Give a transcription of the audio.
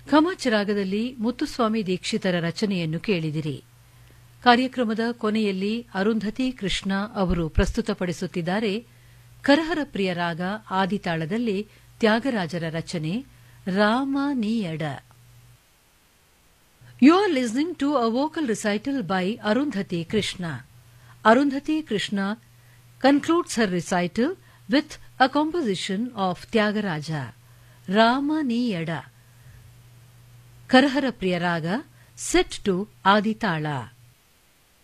ಖಮಾಚ್ ರಾಗದಲ್ಲಿ ಮುತ್ತುಸ್ವಾಮಿ ದೀಕ್ಷಿತರ ರಚನೆಯನ್ನು ಕೇಳಿದಿರಿ ಕಾರ್ಯಕ್ರಮದ ಕೊನೆಯಲ್ಲಿ ಅರುಂಧತಿ ಕೃಷ್ಣ ಅವರು ಪ್ರಸ್ತುತಪಡಿಸುತ್ತಿದ್ದಾರೆ ಕರಹರ ಪ್ರಿಯ ರಾಗ ಆದಿತಾಳದಲ್ಲಿ ತ್ಯಾಗರಾಜರ ರಚನೆ Ramaneeyada you are listening to a vocal recital by Arundhati Krishna Arundhati Krishna concludes her recital with a composition of Tyagaraja Ramaneeyada Kharaharapriya raga set to ಆದಿತಾಳ